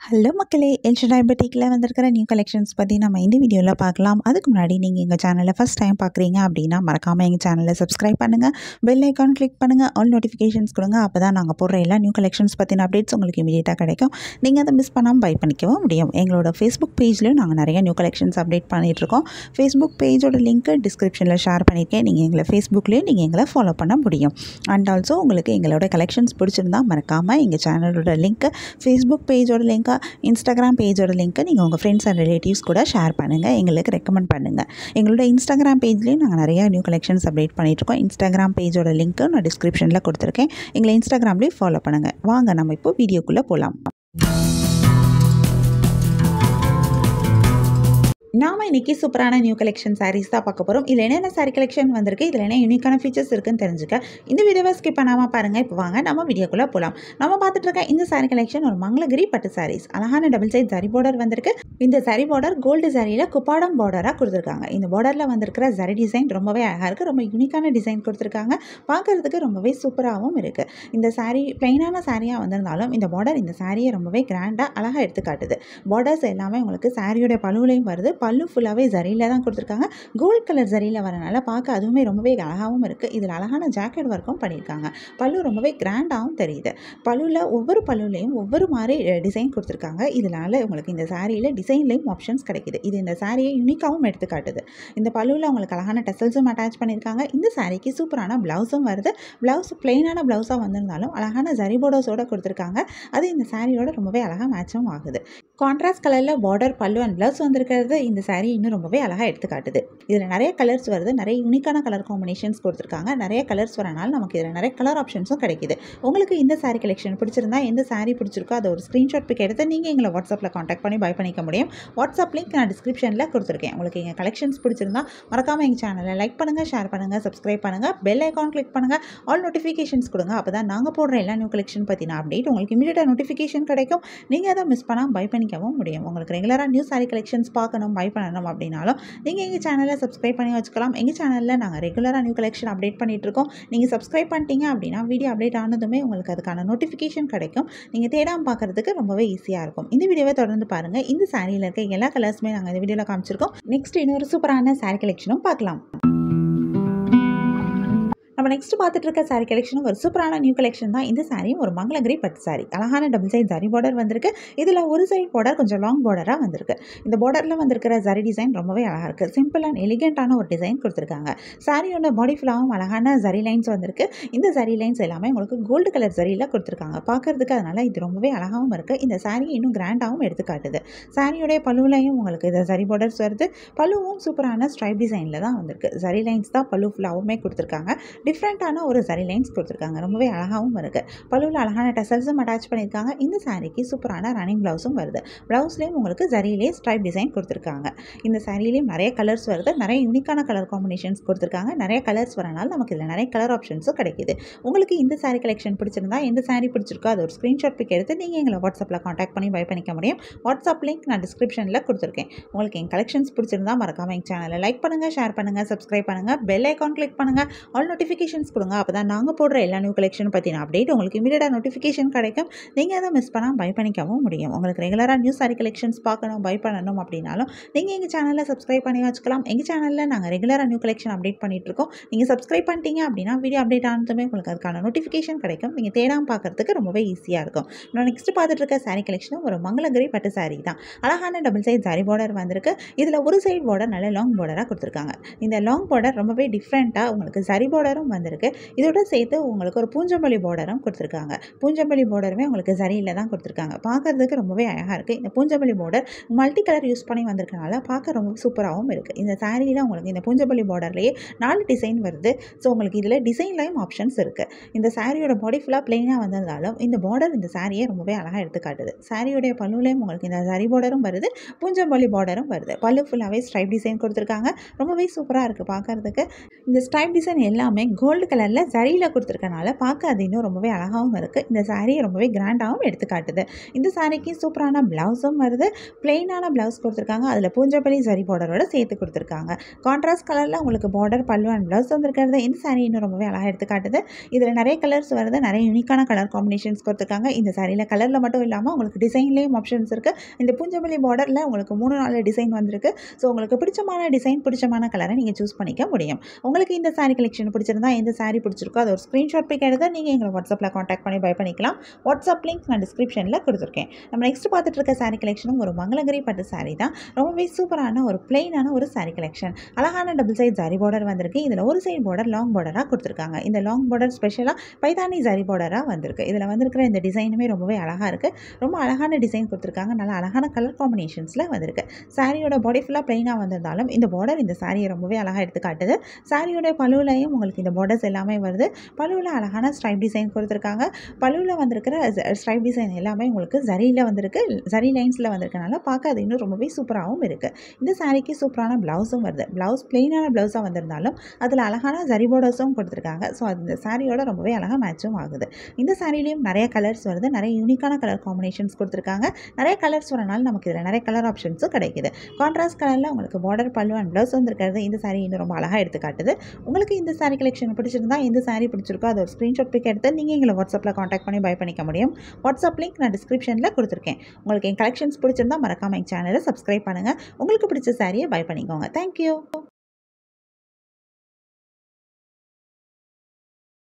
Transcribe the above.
hello மக்களே எல்ஷன் டயபெட்டிக்கில் வந்திருக்கிற new collections பற்றி நம்ம இந்த வீடியோவில் பார்க்கலாம் அதுக்கு முன்னாடி நீங்கள் எங்கள் சேனலை ஃபஸ்ட் டைம் பார்க்குறீங்க அப்படின்னா மறக்காமல் எங்கள் சேனலை சப்ஸ்கிரைப் பண்ணுங்கள் பெல் ஐக்கான் கிளிக் பண்ணுங்கள் ஆல் நோட்டிஃபிகேஷன்ஸ் கொடுங்க அப்போ தான் நாங்கள் போடுற எல்லா நியூ கலெக்ஷன்ஸ் பற்றின அப்டேட்ஸ் உங்களுக்கு இமீடியட்டாக கிடைக்கும் நீங்கள் அதை மிஸ் பண்ணாமல் பை பண்ணிக்கவும் முடியும் எங்களோட ஃபேஸ்புக் பேஜ்லையும் நாங்கள் நிறைய நியூ கலெக்ஷன்ஸ் அப்டேட் பண்ணிகிட்ருக்கோம் ஃபேஸ்புக் பேஜோட லிங்க்கு டிஸ்கிரிப்ஷனில் ஷேர் பண்ணியிருக்கேன் நீங்கள் எங்களை ஃபேஸ்புக்லேயும் நீங்கள் எங்களை ஃபாலோ பண்ண முடியும் அண்ட் ஆல்சோ உங்களுக்கு எங்களோட கலெக்ஷன்ஸ் பிடிச்சிருந்தா மறக்காமல் எங்கள் சேனலோட லிங்க்கு ஃபேஸ்புக் பேஜோட லிங்க்கை இன்ஸ்டாகிராம் பேஜோட லிங்க்கை நீங்கள் உங்கள் ஃப்ரெண்ட்ஸ் அண்ட் ரிலேட்டிவ்ஸ் கூட ஷேர் பண்ணுங்கள் எங்களுக்கு ரெக்கமெண்ட் பண்ணுங்கள் எங்களோட இன்ஸ்டாகிராம் பேஜ்லேயும் நாங்கள் நிறைய நியூ கலெக்ஷன்ஸ் அப்டேட் பண்ணிகிட்ருக்கோம் இன்ஸ்டாகிராம் பேஜோட லிங்க்கு நான் டிஸ்கிரிப்ஷனில் கொடுத்துருக்கேன் எங்களை இன்ஸ்டாகிராம்லேயும் ஃபாலோ பண்ணுங்கள் வாங்க நம்ம இப்போ வீடியோக்குள்ளே போகலாம் நாம இன்னைக்கு சூப்பரான நியூ கலெக்ஷன் சாரீஸ் தான் பார்க்க போகிறோம் இதில் என்னென்ன சாரீ கலெக்ஷன் வந்திருக்கு இதில் என்ன யூனிக்கான ஃபீச்சர்ஸ் இருக்குன்னு தெரிஞ்சுக்க இந்த வீடியோவை ஸ்கிப் பண்ணாமல் பாருங்கள் இப்போ வாங்க நம்ம வீடியோக்குள்ளே போகலாம் நம்ம பார்த்துட்டு இருக்க இந்த சாரீ கலெக்ஷன் ஒரு மங்களகிரி பட்டு சாரீஸ் அழகான டபுள் சைட் ஜரி பார்டர் வந்திருக்கு இந்த ஜரி பார்டர் கோல்டு ஜரியில் குப்பாடம் பார்டராக கொடுத்துருக்காங்க இந்த பார்டரில் வந்திருக்கிற ஜரி டிசைன் ரொம்பவே அழகாக இருக்குது ரொம்ப யூனிக்கான டிசைன் கொடுத்துருக்காங்க பார்க்குறதுக்கு ரொம்பவே சூப்பராகவும் இருக்குது இந்த சாரீ பிளைனான சாரியாக வந்திருந்தாலும் இந்த பார்டர் இந்த சாரியை ரொம்பவே கிராண்டாக அழகாக எடுத்து காட்டுது பார்டர்ஸ் எல்லாமே உங்களுக்கு சாரியோட பழுவுலையும் வருது பல்லு ஃபுல்லாகவே ஜரியில் தான் கொடுத்துருக்காங்க கோல்ட் கலர் ஜரியில் வரனால பார்க்க அதுவுமே ரொம்பவே அழகாகவும் இருக்குது இதில் அழகான ஜாக்கெட் ஒர்க்கும் பண்ணியிருக்காங்க பல்லு ரொம்பவே கிராண்டாகவும் தெரியுது பல்லுவில் ஒவ்வொரு பல்லுலையும் ஒவ்வொரு மாதிரி டிசைன் கொடுத்துருக்காங்க இதனால் உங்களுக்கு இந்த சாரியில் டிசைன்லேயும் ஆப்ஷன்ஸ் கிடைக்குது இது இந்த சாரியை யூனிக்காகவும் எடுத்து காட்டுது இந்த பல்லுவில் உங்களுக்கு அழகான டெசல்ஸும் அட்டாச் பண்ணியிருக்காங்க இந்த சாரிக்கு சூப்பரான ப்ளவுஸும் வருது ப்ளவுஸ் பிளெயினான ப்ளவுஸாக வந்திருந்தாலும் அழகான ஜரி போர்டர்ஸோட கொடுத்துருக்காங்க அது இந்த சாரியோட ரொம்பவே அழகாக மேட்சும் ஆகுது கான்ட்ராஸ்ட் கலரில் பார்டர் பல்லு அண்ட் ப்ளவுஸ் வந்திருக்கிறது இந்த சாரீ இன்னும் ரொம்பவே அழகாக எடுத்து காட்டுது இதில் நிறைய கலர்ஸ் வருது நிறைய யூனிக்கான கலர் காம்பினேஷன்ஸ் கொடுத்துருக்காங்க நிறைய கலர்ஸ் வரனால நமக்கு இதில் நிறைய கலர் ஆப்ஷன்ஸும் கிடைக்குது உங்களுக்கு இந்த சாரீ கலெக்ஷன் பிடிச்சிருந்தா எந்த சாரீ பிடிச்சிருக்கோ அதை ஒரு ஸ்க்ரீன்ஷாட் பிக் எடுத்து நீங்கள் எங்களை வாட்ஸ்அப்பில் காண்டாக்ட் பண்ணி பை பண்ணிக்க முடியும் வாட்ஸ்அப் லிங்க் நான் டிஸ்கிரிப்ஷனில் கொடுத்துருக்கேன் உங்களுக்கு எங்கள் கலெக்ஷன்ஸ் பிடிச்சிருந்தா மறக்காமல் எங்கள் சேனலை லைக் பண்ணுங்கள் ஷேர் பண்ணுங்கள் சப்ஸ்கிரைப் பண்ணுங்கள் பெல் ஐக்கான் கிளிக் பண்ணுங்கள் ஆல் நோட்டிஃபிகேஷன்ஸ் கொடுங்க அப்போ தான் நாங்கள் போடுற எல்லா நியூ கலெக்ஷன் பற்றின அப்டேட் உங்களுக்கு இமீடியட்டாக நோட்டிஃபிகேஷன் கிடைக்கும் நீங்கள் அதை மிஸ் பண்ணால் பை பண்ணிக்கவும் முடியும் உங்களுக்கு ரெகுலராக நியூ சாரி கலெக்ஷன்ஸ் பார்க்கணும் பை பண்ணணும் அப்படின்னாலும் நீங்கள் எங்கள் சேனலை சப்ஸ்கிரைப் பண்ணி வச்சுக்கலாம் எங்கள் சேனலில் நாங்கள் ரெகுலராக நியூ கலெக்ஷன் அப்டேட் பண்ணிகிட்டு இருக்கோம் நீங்கள் சப்ஸ்கிரைப் பண்ணிட்டீங்க அப்படின்னா வீடியோ அப்டேட் ஆனதுமே உங்களுக்கு அதுக்கான நோட்டிஃபிகேஷன் கிடைக்கும் நீங்கள் தேடாமல் பார்க்குறதுக்கு ரொம்பவே ஈஸியாக இருக்கும் இந்த வீடியோவை தொடர்ந்து பாருங்கள் இந்த சாரியில் இருக்க எல்லா கலர்ஸுமே நாங்கள் இந்த வீடியோவில் காமிச்சிருக்கோம் நெக்ஸ்ட் இன்னொரு சூப்பரான சாரி கலெக்ஷனும் பார்க்கலாம் நம்ம நெக்ஸ்ட் பார்த்துட்டு இருக்க சாரி கலெக்ஷனும் ஒரு சூப்பரான நியூ கலெக்ஷன் தான் இந்த சாரியும் ஒரு மங்களகிரி பட்டு சாரி அழகான டபுள் சைட் ஜரி பார்டர் வந்திருக்கு இதில் ஒரு சைட் பார்டர் கொஞ்சம் லாங் பார்டராக வந்திருக்கு இந்த பார்டரில் வந்திருக்கிற ஜரி டிசைன் ரொம்பவே அழகாக இருக்குது சிம்பிள் அண்ட் எலிகென்ட்டான ஒரு டிசைன் கொடுத்துருக்காங்க சாரியோட பாடி ஃபுல்லாகவும் அழகான ஜரி லைன்ஸ் வந்திருக்கு இந்த ஜரி லைன்ஸ் எல்லாமே உங்களுக்கு கோல்டு கலர் ஜரியில் கொடுத்துருக்காங்க பார்க்கறதுக்கு அதனால் இது ரொம்பவே அழகாகவும் இருக்குது இந்த சாரி இன்னும் கிராண்டாகவும் எடுத்து காட்டுது சாரியோடைய பல்லுலையும் உங்களுக்கு இந்த ஜரி பார்டர்ஸ் வருது பல்லுவும் சூப்பரான ஸ்ட்ரைப் டிசைனில் தான் வந்திருக்கு ஜரி லைன்ஸ் தான் பல்லு ஃபுல்லாகவுமே கொடுத்துருக்காங்க டிஃப்ரெண்ட்டான ஒரு சரி லைன்ஸ் கொடுத்துருக்காங்க ரொம்பவே அழகாகவும் இருக்குது பல்லுவில் அழகான டெசல்ஸும் அட்டாச் பண்ணியிருக்காங்க இந்த சாரீக்கு சூப்பரான ரன்னிங் ப்ளவுஸும் வருது ப்ளவுஸ்லேயும் உங்களுக்கு ஜரியிலே ஸ்ட்ரைப் டிசைன் கொடுத்துருக்காங்க இந்த சாரிலையும் நிறைய கலர்ஸ் வருது நிறைய யூனிக்கான கலர் காம்பினேஷன்ஸ் கொடுத்துருக்காங்க நிறைய கலர்ஸ் வரனால நமக்கு இதில் நிறைய கலர் ஆப்ஷன்ஸும் கிடைக்குது உங்களுக்கு இந்த சாரீ கலெக்ஷன் பிடிச்சிருந்தா எந்த சாரீ பிடிச்சிருக்கோ அது ஒரு ஸ்க்ரீன்ஷாட் பிக் எடுத்து நீங்கள் எங்களை வாட்ஸ்அப்பில் காண்டாக்ட் பண்ணி பை பண்ணிக்க முடியும் வாட்ஸ்அப் லிங்க் நான் டிஸ்கிரிப்ஷனில் கொடுத்துருக்கேன் உங்களுக்கு என் கலெக்ஷன்ஸ் பிடிச்சிருந்தா மறக்காமல் எங்கள் சேனலை லைக் பண்ணுங்கள் ஷேர் பண்ணுங்கள் சப்ஸ்கிரைப் பண்ணுங்கள் பெல் ஐக்கான் கிளிக் பண்ணுங்கள் ஆல் நோட்டிஃபிகேஷன் நோட்டிஃபிகேஷன்ஸ் கொடுங்க அப்போ தான் நாங்கள் போடுற எல்லா நியூ கலெக்ஷன் பற்றின அப்டேட் உங்களுக்கு இமீடியட்டாக நோட்டிஃபிகேஷன் கிடைக்கும் நீங்கள் அதை மிஸ் பண்ணால் பை பண்ணிக்கவும் முடியும் உங்களுக்கு ரெகுலராக நியூ சாரி கலெக்ஷன்ஸ் பார்க்கணும் பை பண்ணணும் அப்படின்னாலும் நீங்கள் எங்கள் சேனலில் சப்ஸ்கிரைப் பண்ணி வச்சுக்கலாம் எங்கள் சேனலில் நாங்கள் ரெகுலராக நியூ கலெக்ஷன் அப்டேட் பண்ணிகிட்ருக்கோம் நீங்கள் சப்ஸ்கிரைப் பண்ணிட்டீங்க அப்படின்னா வீடியோ அப்டேட் ஆனதுமே உங்களுக்கு அதுக்கான நோட்டிஃபிகேஷன் கிடைக்கும் நீங்கள் தேடாமல் பார்க்குறதுக்கு ரொம்பவே ஈஸியாக இருக்கும் நான் நெக்ஸ்ட் பார்த்துட்டு இருக்க சாரி கலெக்ஷனும் ஒரு மங்களகிரி பட்டு சாரி தான் அழகான டபுள் சைட் சாரி பார்டர் வந்திருக்கு இதில் ஒரு சைட் பார்டர் நல்ல லாங் பார்டராக கொடுத்துருக்காங்க இந்த லாங் பார்டர் ரொம்பவே டிஃப்ரெண்ட்டாக உங்களுக்கு சரி பார்டரும் வந்திருக்கு இதோட சேர்த்து உங்களுக்கு ஒரு பூஞ்சம்பள்ளி பார்டரும் கொடுத்துருக்காங்க பூஞ்சம்பள்ளி பார்டருமே உங்களுக்கு சரியில் தான் கொடுத்துருக்காங்க பார்க்குறதுக்கு ரொம்பவே அழகாக இருக்குது இந்த பூஞ்சம்பள்ளி பார்டர் மல்டி கலர் யூஸ் பண்ணி வந்திருக்கனால பார்க்க ரொம்ப சூப்பராகவும் இருக்குது இந்த சாரியில் உங்களுக்கு இந்த பூஞ்சம்பள்ளி பார்டர்லேயே நாலு டிசைன் வருது ஸோ உங்களுக்கு இதில் டிசைன்லையும் ஆப்ஷன்ஸ் இருக்குது இந்த சாரியோட பாடி ஃபுல்லாக பிளெயினாக வந்திருந்தாலும் இந்த பார்டர் இந்த சாரியை ரொம்பவே அழகாக எடுத்து காட்டுது சாரியோடைய பல்லுலேயும் உங்களுக்கு இந்த சரி பார்டரும் வருது பூஞ்சம்பள்ளி பார்டரும் வருது பல்லு ஃபுல்லாகவே ஸ்ட்ரைப் டிசைன் கொடுத்துருக்காங்க ரொம்பவே சூப்பராக இருக்குது பார்க்குறதுக்கு இந்த ஸ்ட்ரைப் டிசைன் எல்லாமே கோல்டு கலரில் சரியில் கொடுத்துருக்கனால பார்க்க அது இன்னும் ரொம்பவே அழகாகவும் இருக்குது இந்த saree ரொம்பவே கிராண்டாகவும் எடுத்து காட்டுது இந்த சாரிக்கு சூப்பரான ப்ளவுஸும் வருது பிளெயினான ப்ளவுஸ் கொடுத்துருக்காங்க அதில் பூஞ்சப்பள்ளி சரி பார்டரோட சேர்த்து கொடுத்துருக்காங்க கான்ட்ராஸ்ட் கலரில் உங்களுக்கு பார்டர் பல்லு அண்ட் ப்ளவுஸ் வந்துருக்கிறது இந்த saree இன்னும் ரொம்பவே அழகாக எடுத்து காட்டுது இதில் நிறைய கலர்ஸ் வருது நிறைய யூனிக்கான கலர் காம்பினேஷன்ஸ் கொடுத்துருக்காங்க இந்த சாரியில் கலரில் மட்டும் இல்லாமல் உங்களுக்கு டிசைன்லேயும் ஆப்ஷன்ஸ் இருக்குது இந்த பூஞ்சப்பள்ளி பார்டரில் உங்களுக்கு மூணு நாலு டிசைன் வந்திருக்கு ஸோ உங்களுக்கு பிடிச்சமான டிசைன் பிடிச்சமான கலரை நீங்கள் சூஸ் பண்ணிக்க முடியும் உங்களுக்கு இந்த saree கலெக்ஷன் பிடிச்சிருந்தா எந்த saree பிடிச்சிருக்கோ அதை ஒரு ஸ்க்ரீன்ஷாட் பிக் எடுத்து நீங்கள் எங்களை வாட்ஸ்அப்பில் காண்டாக்ட் பண்ணி பை பண்ணிக்கலாம் வாட்ஸ்அப் லிங்க் நான் டிஸ்கிரிப்ஷனில் கொடுத்துருக்கேன் நம்ம நெக்ஸ்ட் பார்த்துட்டு இருக்க saree கலெக்ஷனும் ஒரு மங்களகிரி பட்டு saree தான் ரொம்பவே சூப்பரான ஒரு பிளெயினான ஒரு saree கலெக்ஷன் அழகான டபுள் சைட் ஜரி பார்டர் வந்திருக்கு இதில் ஒரு சைடு பார்டர் லாங் பார்டராக கொடுத்துருக்காங்க இந்த லாங் பார்டர் ஸ்பெஷலாக பைதானி ஜரி பார்டராக வந்திருக்கு இதில் வந்திருக்கிற இந்த டிசைனுமே ரொம்பவே அழகாக இருக்குது ரொம்ப அழகான டிசைன் கொடுத்துருக்காங்க நல்ல அழகான கலர் காம்பினேஷன்ஸில் வந்திருக்கு சாரியோட பாடி ஃபுல்லாக ப்ளைனாக வந்திருந்தாலும் இந்த பார்டர் இந்த சாரியை ரொம்பவே அழகாக எடுத்து காட்டுது சாரியோட பழுவுலையும் உங்களுக்கு இந்த பார்டர்ஸ் எல்லாமே வருது பழுவில் அழகான ஸ்ட்ரைப் டிசைன் கொடுத்துருக்காங்க பழுவில் வந்திருக்கிற ஸ்ட்ரைப் டிசைன் எல்லாமே உங்களுக்கு ஜரியில் வந்திருக்கு ஜரி லைன்ஸில் வந்திருக்கனால பார்க்க அது இன்னும் ரொம்பவே சூப்பராகவும் இருக்குது இந்த சாரிக்கு சூப்பரான ப்ளவுஸும் வருது ப்ளவுஸ் பிளெயினான ப்ளவுஸாக வந்திருந்தாலும் அதில் அழகான ஜரி பார்டர்ஸும் கொடுத்துருக்காங்க ஸோ அது இந்த சாரியோட ரொம்பவே அழகாக மேட்சும் ஆகுது இந்த சாரிலையும் நிறைய கலர்ஸ் வருது நிறைய யூனிக்கான கலர் காம்பினேஷன்ஸ் கொடுத்துருக்காங்க நிறைய கலர்ஸ் வரனால நமக்கு இதில் நிறைய கலர் ஆப்ஷன்ஸும் கிடைக்குது கான்ட்ராஸ்ட் கலரில் உங்களுக்கு பார்டர் பல்லு அண்ட் ப்ளவுஸ் வந்திருக்கிறது இந்த சாரீ இன்னும் ரொம்ப அழகாக எடுத்து காட்டுது உங்களுக்கு இந்த சாரீ கலெக்ஷன் பிடிச்சிருந்தா எந்த சாரீ பிடிச்சிருக்கோ அதை ஒரு ஸ்க்ரீன்ஷாட் பிக் எடுத்து நீங்கள் எங்களை வாட்ஸ்அப்பில் காண்டாக்ட் பண்ணி பை பண்ணிக்க முடியும் வாட்ஸ்அப் லிங்க் நான் டிஸ்கிரிப்ஷனில் கொடுத்துருக்கேன் உங்களுக்கு என் கலெக்ஷன்ஸ் பிடிச்சிருந்தா மறக்காம என் சேனலை சப்ஸ்கிரைப் பண்ணுங்கள் உங்களுக்கு பிடிச்ச சாரியை பை பண்ணிக்கோங்க தேங்க்யூ